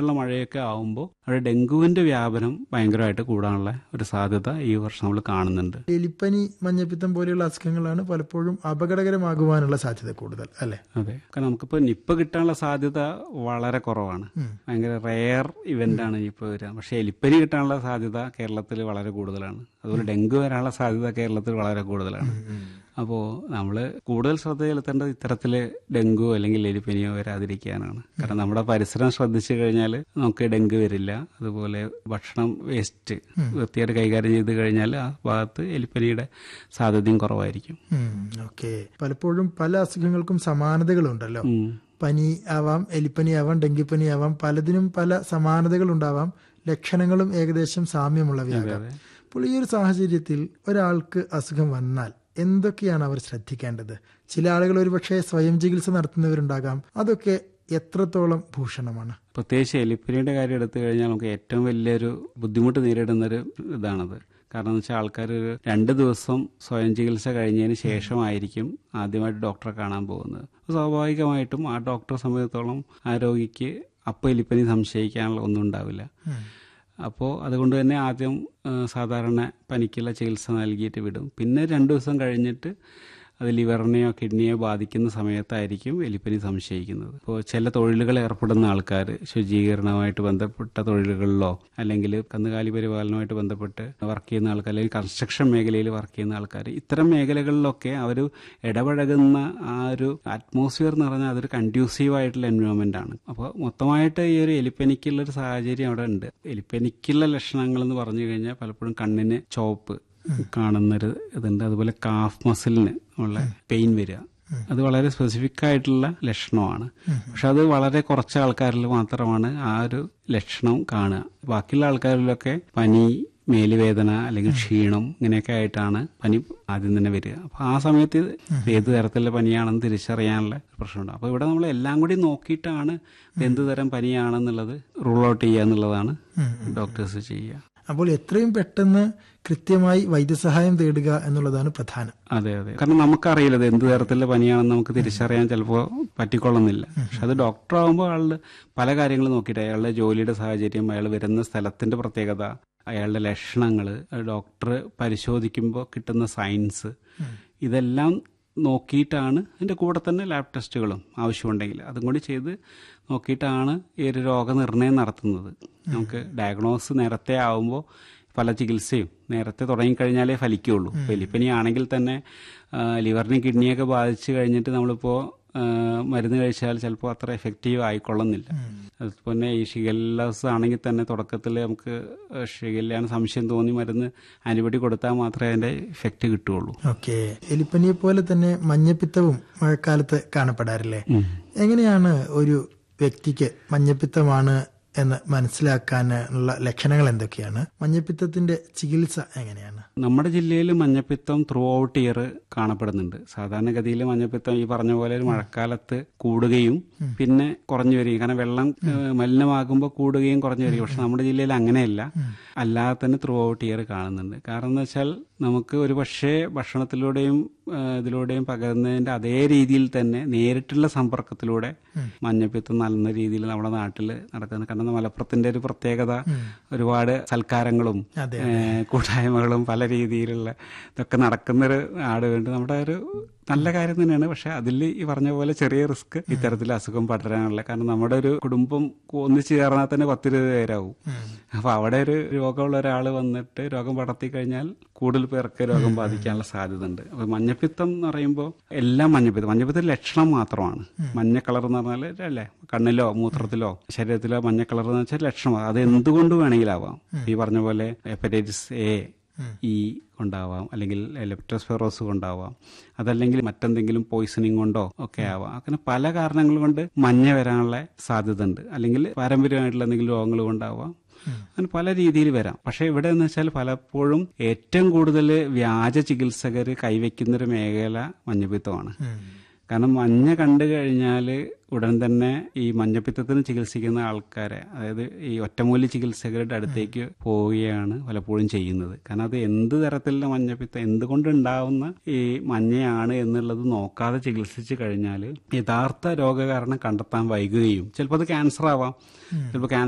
സ്ഥിരമായിട്ടുള്ള മഴയൊക്കെ ആവുമ്പോൾ അവിടെ ഡെങ്കുവിന്റെ വ്യാപനം ഭയങ്കരമായിട്ട് കൂടാനുള്ള ഒരു സാധ്യത ഈ വർഷം നമ്മൾ കാണുന്നുണ്ട് എലിപ്പനി മഞ്ഞപ്പിത്തം പോലെയുള്ള അസുഖങ്ങളാണ് പലപ്പോഴും അപകടകരമാകുവാനുള്ള സാധ്യത കൂടുതൽ അല്ലെ അതെ കാരണം നമുക്കിപ്പോൾ നിപ്പ കിട്ടാനുള്ള സാധ്യത വളരെ കുറവാണ് ഭയങ്കര റെയർ ഇവന്റ് ആണ് ഇപ്പോൾ വരിക പക്ഷെ എലിപ്പനി കിട്ടാനുള്ള സാധ്യത കേരളത്തിൽ വളരെ കൂടുതലാണ് അതുപോലെ ഡെങ്കു വരാനുള്ള സാധ്യത കേരളത്തിൽ വളരെ കൂടുതലാണ് അപ്പോൾ നമ്മൾ കൂടുതൽ ശ്രദ്ധ ചെലുത്തേണ്ടത് ഇത്തരത്തിൽ ഡെങ്കു അല്ലെങ്കിൽ എലിപ്പനിയോ വരാതിരിക്കാനാണ് കാരണം നമ്മുടെ പരിസരം ശ്രദ്ധിച്ചു കഴിഞ്ഞാൽ നമുക്ക് ഡെങ്കു വരില്ല അതുപോലെ ഭക്ഷണം വേസ്റ്റ് വൃത്തിയായിട്ട് കൈകാര്യം ചെയ്ത് കഴിഞ്ഞാൽ ആ ഭാഗത്ത് എലിപ്പനിയുടെ സാധ്യതയും കുറവായിരിക്കും ഓക്കെ പലപ്പോഴും പല അസുഖങ്ങൾക്കും സമാനതകളുണ്ടല്ലോ ഉം. പനി ആവാം എലിപ്പനി ആവാം ഡെങ്കിപ്പനി ആവാം പലതിനും പല സമാനതകൾ ഉണ്ടാവാം ലക്ഷണങ്ങളും ഏകദേശം സാമ്യമുള്ളവയാകാം അപ്പോൾ ഈ ഒരു സാഹചര്യത്തിൽ ഒരാൾക്ക് അസുഖം വന്നാൽ എന്തൊക്കെയാണ് അവർ ശ്രദ്ധിക്കേണ്ടത് ചില ആളുകൾ ഒരുപക്ഷെ സ്വയം ചികിത്സ നടത്തുന്നവരുണ്ടാകാം അതൊക്കെ എത്രത്തോളം ഭൂഷണമാണ് പ്രത്യേകിച്ച് എലിപ്പനിയുടെ കാര്യം എടുത്തു കഴിഞ്ഞാൽ നമുക്ക് ഏറ്റവും വലിയൊരു ബുദ്ധിമുട്ട് നേരിടുന്നൊരു ഇതാണത് കാരണം എന്ന് വെച്ചാൽ ആൾക്കാർ ഒരു രണ്ട് ദിവസം സ്വയം ചികിത്സ കഴിഞ്ഞതിന് ശേഷമായിരിക്കും ആദ്യമായിട്ട് ഡോക്ടറെ കാണാൻ പോകുന്നത് സ്വാഭാവികമായിട്ടും ആ ഡോക്ടറെ സംബന്ധിച്ചിടത്തോളം ആ രോഗിക്ക് അപ്പോൾ എലിപ്പനി സംശയിക്കാനുള്ള ഒന്നും ഉണ്ടാവില്ല അപ്പോൾ അതുകൊണ്ട് തന്നെ ആദ്യം ആ, സാധാരണ പനിക്കുള്ള ചികിത്സ നൽകിയിട്ട് വിടും പിന്നെ രണ്ട് ദിവസം കഴിഞ്ഞിട്ട് അത് ലിവറിനെയോ കിഡ്നിയോ ബാധിക്കുന്ന സമയത്തായിരിക്കും എലിപ്പനി സംശയിക്കുന്നത് ഇപ്പോൾ ചില തൊഴിലുകൾ ഏർപ്പെടുന്ന ആൾക്കാർ ശുചീകരണവുമായിട്ട് ബന്ധപ്പെട്ട തൊഴിലുകളിലോ അല്ലെങ്കിൽ കന്നുകാലി പരിപാലനവുമായിട്ട് ബന്ധപ്പെട്ട് വർക്ക് ചെയ്യുന്ന ആൾക്കാർ അല്ലെങ്കിൽ കൺസ്ട്രക്ഷൻ മേഖലയിൽ വർക്ക് ചെയ്യുന്ന ആൾക്കാർ ഇത്തരം മേഖലകളിലൊക്കെ അവർ ഇടപഴകുന്ന ആ ഒരു അറ്റ്മോസ്ഫിയർ എന്ന് പറഞ്ഞാൽ അതൊരു കൺഡ്യൂസീവ് ആയിട്ടുള്ള എൻവയോൺമെന്റ് ആണ് അപ്പോൾ മൊത്തമായിട്ട് ഈ ഒരു എലിപ്പനിക്കുള്ള ഒരു സാഹചര്യം അവിടെ ഉണ്ട് എലിപ്പനിക്കുള്ള ലക്ഷണങ്ങൾ എന്ന് പറഞ്ഞു കഴിഞ്ഞാൽ പലപ്പോഴും കണ്ണിന് ചോപ്പ് കാണുന്നൊരു ഇതുണ്ട് അതുപോലെ കാഫ് മസിലിന് ഉള്ള പെയിൻ വരിക അത് വളരെ സ്പെസിഫിക് ആയിട്ടുള്ള ലക്ഷണമാണ് പക്ഷെ അത് വളരെ കുറച്ച് ആൾക്കാരിൽ മാത്രമാണ് ആ ഒരു ലക്ഷണം കാണുക ബാക്കിയുള്ള ആൾക്കാരിലൊക്കെ പനി മേലുവേദന അല്ലെങ്കിൽ ക്ഷീണം ഇങ്ങനെയൊക്കെ ആയിട്ടാണ് പനി ആദ്യം തന്നെ വരിക അപ്പൊ ആ സമയത്ത് ഇത് ഏത് തരത്തിലുള്ള പനിയാണെന്ന് തിരിച്ചറിയാനുള്ള പ്രശ്നമുണ്ട് അപ്പൊ ഇവിടെ നമ്മൾ എല്ലാം കൂടി നോക്കിയിട്ടാണ് ഇത് എന്ത് തരം പനിയാണെന്നുള്ളത് റൂൾ ഔട്ട് ചെയ്യുക എന്നുള്ളതാണ് ഡോക്ടേഴ്സ് ചെയ്യുക അപ്പോൾ എത്രയും പെട്ടെന്ന് കൃത്യമായി വൈദ്യസഹായം തേടുക എന്നുള്ളതാണ് പ്രധാനം അതെ അതെ കാരണം നമുക്കറിയില്ല ഇത് എന്ത് തരത്തിലുള്ള പനിയാണെന്ന് നമുക്ക് തിരിച്ചറിയാൻ ചിലപ്പോൾ പറ്റിക്കൊള്ളുന്നില്ല പക്ഷെ അത് ഡോക്ടർ ആകുമ്പോൾ അയാളുടെ പല കാര്യങ്ങൾ നോക്കിയിട്ട് അയാളുടെ ജോലിയുടെ സാഹചര്യം അയാൾ വരുന്ന സ്ഥലത്തിന്റെ പ്രത്യേകത അയാളുടെ ലക്ഷണങ്ങൾ ഡോക്ടർ പരിശോധിക്കുമ്പോൾ കിട്ടുന്ന സയൻസ് ഇതെല്ലാം നോക്കിയിട്ടാണ് അതിൻ്റെ കൂടെ തന്നെ ലാബ് ടെസ്റ്റുകളും ആവശ്യമുണ്ടെങ്കിൽ അതും കൂടി ചെയ്ത് നോക്കിയിട്ടാണ് ഈ ഒരു രോഗനിർണയം നടത്തുന്നത് നമുക്ക് ഡയഗ്നോസ് നേരത്തെ ആവുമ്പോൾ പല ചികിത്സയും നേരത്തെ തുടങ്ങിക്കഴിഞ്ഞാലേ ഫലിക്കുകയുള്ളൂ ഇപ്പോൾ എലിപ്പനി ആണെങ്കിൽ തന്നെ ആ, ലിവറിന് കിഡ്നിയൊക്കെ ബാധിച്ചു കഴിഞ്ഞിട്ട് നമ്മളിപ്പോൾ ആ, മരുന്ന് കഴിച്ചാൽ ചിലപ്പോൾ അത്ര എഫക്റ്റീവ് ആയിക്കൊള്ളുന്നില്ല അതുപോലെ ഈ ഷിഗല്ലാസ് ആണെങ്കിൽ തന്നെ തുടക്കത്തിൽ നമുക്ക് ഷിഗല്ലാണ് സംശയം തോന്നി മരുന്ന് ആന്റിബയോട്ടിക് കൊടുത്താൽ മാത്രമേ അതിന്റെ ഇഫക്റ്റ് കിട്ടുകയുള്ളൂ ഓക്കെ എലിപ്പനിയെ പോലെ തന്നെ മഞ്ഞപ്പിത്തവും മഴക്കാലത്ത് കാണപ്പെടാറില്ലേ എങ്ങനെയാണ് ഒരു വ്യക്തിക്ക് മഞ്ഞപ്പിത്തമാണ് എന്ന് മനസ്സിലാക്കാനുള്ള ലക്ഷണങ്ങൾ എന്തൊക്കെയാണ് മഞ്ഞപ്പിത്തത്തിന്റെ ചികിത്സ എങ്ങനെയാണ് നമ്മുടെ ജില്ലയിൽ മഞ്ഞപ്പിത്തം ത്രൂ ഔട്ട് ഇയർ കാണപ്പെടുന്നുണ്ട് സാധാരണഗതിയിൽ മഞ്ഞപ്പിത്തം ഈ പറഞ്ഞ പോലെ ഒരു മഴക്കാലത്ത് കൂടുകയും പിന്നെ കുറഞ്ഞു വരികയും കാരണം വെള്ളം ഏഹ്, മലിനമാകുമ്പോൾ കൂടുകയും കുറഞ്ഞു വരികയും പക്ഷെ നമ്മുടെ ജില്ലയിൽ അങ്ങനെയല്ല അല്ലാതെ തന്നെ ത്രൂ ഔട്ട് ഇയർ കാണുന്നുണ്ട് കാരണം എന്ന് വെച്ചാൽ നമുക്ക് ഒരു പക്ഷേ ഭക്ഷണത്തിലൂടെയും ഏഹ്, ഇതിലൂടെയും പകരുന്നതിന്റെ അതേ രീതിയിൽ തന്നെ നേരിട്ടുള്ള സമ്പർക്കത്തിലൂടെ മഞ്ഞപ്പിത്തം നല്ല രീതിയിൽ നമ്മുടെ നാട്ടിൽ നടക്കുന്നത് കാരണം മലപ്പുറത്തിന്റെ ഒരു പ്രത്യേകത ഒരുപാട് സൽക്കാരങ്ങളും അതെ, ഏഹ് കൂട്ടായ്മകളും പല രീതിയിലുള്ള ഇതൊക്കെ നടക്കുന്നൊരു നാട് വേണ്ടി നമ്മുടെ ഒരു നല്ല കാര്യം തന്നെയാണ് പക്ഷെ അതിൽ ഈ പറഞ്ഞ പോലെ ചെറിയ റിസ്ക് ഇത്തരത്തിൽ അസുഖം പടരാനുള്ള കാരണം നമ്മുടെ ഒരു കുടുംബം ഒന്നിച്ചു ചേർന്നാൽ തന്നെ പത്തിരുപത് പേരാവും അപ്പൊ അവിടെ ഒരു രോഗമുള്ള ഒരാൾ വന്നിട്ട് രോഗം പടർത്തി കഴിഞ്ഞാൽ കൂടുതൽ പേർക്ക് രോഗം ബാധിക്കാനുള്ള സാധ്യത ഉണ്ട് അപ്പൊ മഞ്ഞപ്പിത്തം എന്ന് പറയുമ്പോൾ എല്ലാം മഞ്ഞപ്പിത്തം മഞ്ഞപ്പിത്തം ലക്ഷണം മാത്രമാണ് മഞ്ഞ കളർ എന്ന് പറഞ്ഞാൽ അല്ലേ കണ്ണിലോ മൂത്രത്തിലോ ശരീരത്തിലോ മഞ്ഞ കളർ എന്ന് വെച്ചാൽ ലക്ഷണമാണ് അത് എന്തുകൊണ്ട് വേണമെങ്കിലാവാം ഈ പറഞ്ഞ പോലെ ഹെപ്പറ്റൈറ്റിസ് എ ഇ കൊണ്ടാവാം അല്ലെങ്കിൽ ലെപ്റ്റോസ്പെറോസ് കൊണ്ടാവാം അതല്ലെങ്കിൽ മറ്റെന്തെങ്കിലും പോയിസണിങ് കൊണ്ടോ ഒക്കെ ആവാം അങ്ങനെ പല കാരണങ്ങൾ കൊണ്ട് മഞ്ഞ വരാനുള്ള സാധ്യത ഉണ്ട് അല്ലെങ്കിൽ പാരമ്പര്യമായിട്ടുള്ള എന്തെങ്കിലും രോഗങ്ങൾ കൊണ്ടാവാം അങ്ങനെ പല രീതിയിൽ വരാം പക്ഷെ ഇവിടെ എന്ന് വെച്ചാൽ പലപ്പോഴും ഏറ്റവും കൂടുതൽ വ്യാജ ചികിത്സകർ കൈവയ്ക്കുന്നൊരു മേഖല മഞ്ഞപ്പിത്തമാണ് കാരണം മഞ്ഞ കണ്ടു കഴിഞ്ഞാൽ ഉടൻ തന്നെ ഈ മഞ്ഞപ്പിത്തത്തിന് ചികിത്സിക്കുന്ന ആൾക്കാരെ അതായത് ഈ ഒറ്റമൂലി ചികിത്സകരുടെ അടുത്തേക്ക് പോവുകയാണ് പലപ്പോഴും ചെയ്യുന്നത് കാരണം അത് എന്ത് തരത്തിലുള്ള മഞ്ഞപ്പിത്തം എന്തുകൊണ്ടുണ്ടാവുന്ന ഈ മഞ്ഞയാണ് എന്നുള്ളത് നോക്കാതെ ചികിത്സിച്ച് കഴിഞ്ഞാൽ യഥാർത്ഥ രോഗകാരണം കണ്ടെത്താൻ വൈകുകയും ചിലപ്പോൾ അത് ക്യാൻസർ ആവാം ചിലപ്പോൾ